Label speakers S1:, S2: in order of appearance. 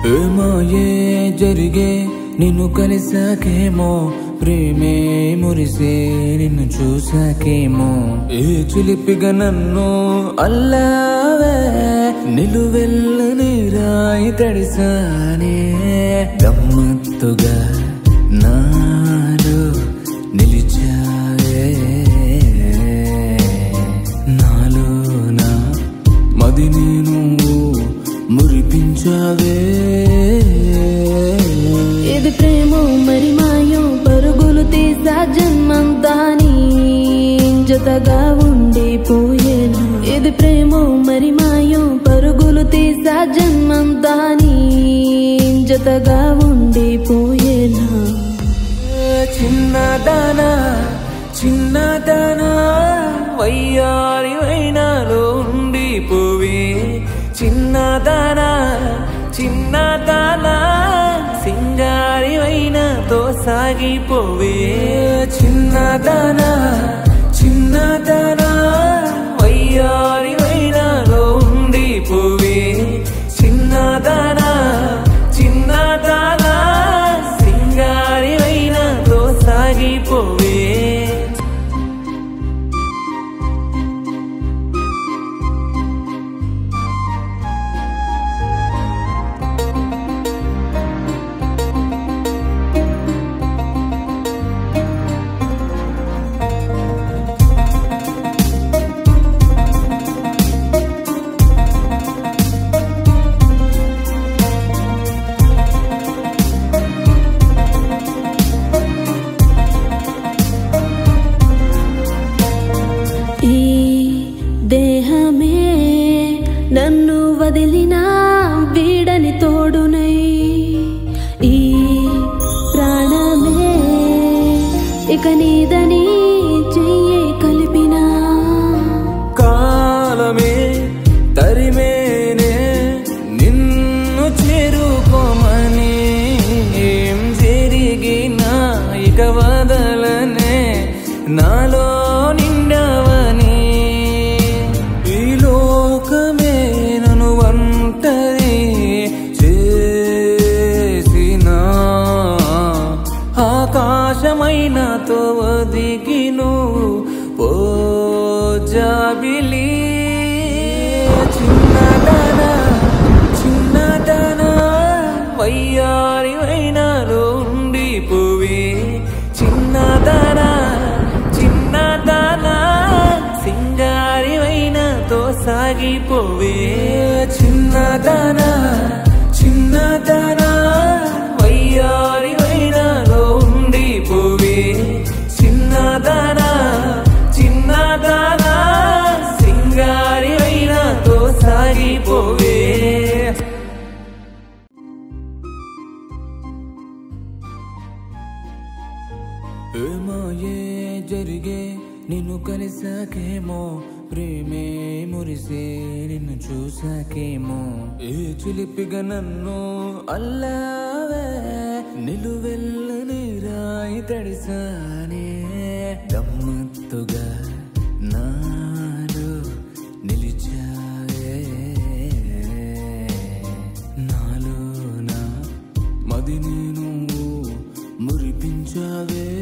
S1: ఏమాయే జరిగే నిన్ను కలిసాకేమో ప్రేమే మురిసే నిన్ను చూసాకేమో ఏ చిలిపిగా నన్ను అల్లావే నిలువెల్లని రాయి తడిసానే గమ్మత్తుగా నాలో నిలిచావే నాలో నా మదిని నువ్వు మురిపించావే
S2: ఇది ప్రేమో మరి మాయో పరుగులు తీసా జన్మంతా నీ జతగా ఉండిపోయేను ఇది ప్రేమో మరి మాయో పరుగులు తీసా జన్మంతా నీ జతగా ఉండిపోయేనా
S1: చిన్నదానా చిన్నదానా వయ్యారి వైనాలో ఉండిపోవే చిన్నదానా చిన్నదానా సింగారి వైనాతో సాగిపోవే చిన్నదానా చిన్నదానా వయ్యారి వైనాలో ఉండిపోవే చిన్నదానా చిన్నదానా సింగారి వైనాతో సాగిపోవే
S2: ఈ దేహమే నన్ను వదిలిన వీడని తోడునై ఈ ప్రాణమే ఇక నీదని చెయ్యి కలిపినా
S1: కాలమే తరిమేనే నిన్ను చేరుకోమని ఏం జరిగినా ఇక వదలనే నాలో నిండవని ఈ లోకమే నన్ను ఒంటరి చేసిన ఆకాశమైనతో ఒదిగి నువ్వు పోజాబిలి చిన్నదానా చిన్నదానా వయ్యారి వైనాలో ఉండిపోవే చిన్నదానా చిన్నదానా సింగారి వైనాతో సాగిపోవే చిన్నదానా చిన్నదానా వయ్యారి వైనాలో ఉండిపోవే చిన్నదానా చిన్నదానా సింగారి వైనాతో సాగిపోవే ఏమాయే జరిగే నిన్ను కలిసాకేమో ప్రేమే మురిసే నిన్ను చూసాకేమో ఏ చిలిపిగా నన్ను అల్లావే నిలువెల్లని రాయి తడిసానే గమ్మత్తుగా నాలో నిలిచావే నాలో నా మదిని నువ్వు మురిపించావే